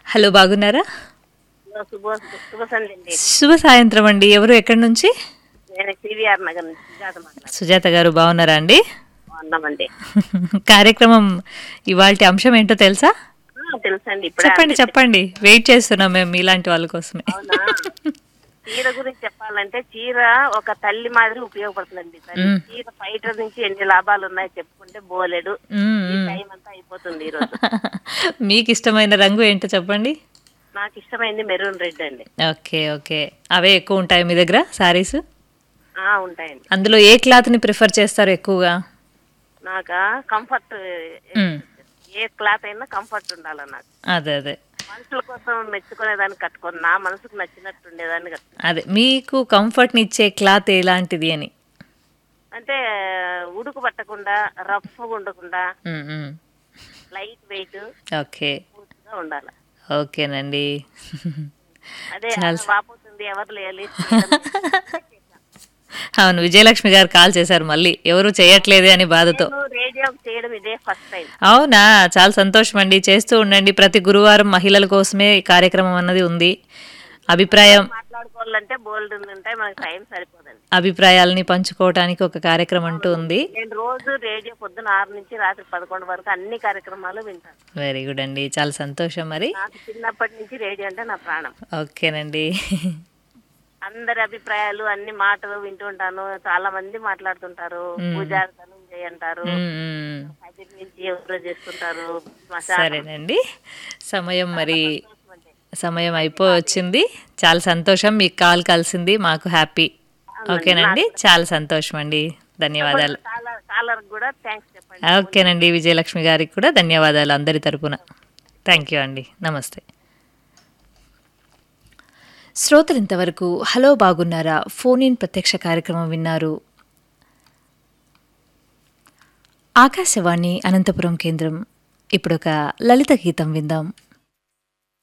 Hello బాగున్నారా శుభ శుభ సంధ్య అండి శుభ సాయంత్రం అండి ఎవరు ఎక్కడి నుంచి నేను సివిఆర్ నగర్ నుంచి సుజాత మాట్లాడుతున్నాను సుజాత గారు బాగున్నారా అండి బాగున్నామండి కార్యక్రమం ఇవాళ అంశం ఏంటో తెలుసా ఆ, తెలుసండి ఇప్పుడే చెప్పండి చెప్పండి వెయిట్ చేస్తున్నాం మేము మీలాంటి వాళ్ళ కోసమే అవునా చీర గురించి చెప్పాలంటే చీర ఒక తల్లి మాదిరి ఉపయోగపడుతుందండి తల్లి చీర బయట నుంచి ఎన్ని లాభాలు ఉన్నాయో చెప్పుకుంటే బోలెడు మ్మ్, ఈ మ్మ్. టైం అంతా అయిపోతుంది ఈ రోజు మీకు ఇష్టమైన రంగు ఏంటో చెప్పండి నాకు ఇష్టమైంది మెరూన్ రెడ్ అండి ఓకే ఓకే అవే ఎక్కువ ఉంటాయి మీ దగ్గర సారీస్ ఆ ఉంటాయండి అందులో ఏ క్లాత్ని ప్రిఫర్ చేస్తారు ఎక్కువగా నాకు కంఫర్ట్ మ్మ్. ఏ క్లాత్ అయినా కంఫర్ట్ ఉండాలి నాకు అదే అదే మనుషుల కోసం మెచ్చుకునేదాన్ని కట్టుకోను నా మనసుకు నచ్చినట్టు ఉండేదాన్ని కట్టుకోను అదే మీకు కంఫర్ట్ని ఇచ్చే క్లాత్ ఎలాంటిది అని అంటే ఉడుకు పట్టకుండా రఫ్ ఉండకుండా మ్మ్, మ్మ్. లైట్ వెయిట్ ఓకే గా ఉండాలి ఓకేనండి అదే చాలా- వాపోతుంది ఎవరు లేలి అవును విజయలక్ష్మి గారు కాల్ చేశారు మళ్ళీ ఎవరు చేయట్లేదే అని బాధతో రేడియో చేయడం ఇదే ఫస్ట్ టైం అవునా చాలా సంతోషం అండి చేస్తూ ఉండండి ప్రతి గురువారం మహిళల కోసమే ఈ కార్యక్రమం అన్నది ఉంది అభిప్రాయం మాట్లాడుకోవాలంటే బోల్డ్ ఉంటాయి మనకి టైం సరిపోదండి అభిప్రాయాలని పంచుకోవటానికి ఒక కార్యక్రమం అంటూ ఉంది నేను రోజు రేడియో పొద్దున ఆరు నుంచి రాత్రి పదకొండు వరకు అన్ని కార్యక్రమాలు వింటాను వెరీ గుడ్ అండి చాలా సంతోషం మరి నాకు చిన్నప్పటి నుంచి రేడియో అంటే నా ప్రాణం ఓకేనండి అందరి అభిప్రాయాలు అన్ని మాటలు వింటూ ఉంటాను చాలా మంది మాట్లాడుతుంటారు పూజారి ధనంజయ్ అంటారు మ్మ్, మ్మ్. కదిరి నుంచి ఎవరో చేస్తుంటారు శ్మశానం సరేనండి సమయం మరి సమయం అయిపోయి వచ్చింది చాలా సంతోషం మీకు కాల్ కలిసింది మాకు హ్యాపీ ఓకేనండి చాలా సంతోషం అండి ధన్యవాదాలు కాలర్ కాలర్ కూడా థ్యాంక్స్ చెప్పండి ఓకేనండి విజయలక్ష్మి గారికి కూడా ధన్యవాదాలు అందరి తరపున థ్యాంక్ యూ అండి నమస్తే శ్రోతలు ఇంతవరకు హలో బాగున్నారా ఫోన్ ఇన్ ప్రత్యక్ష కార్యక్రమం విన్నారు ఆకాశవాణి అనంతపురం కేంద్రం ఇప్పుడొక లలిత గీతం విందాం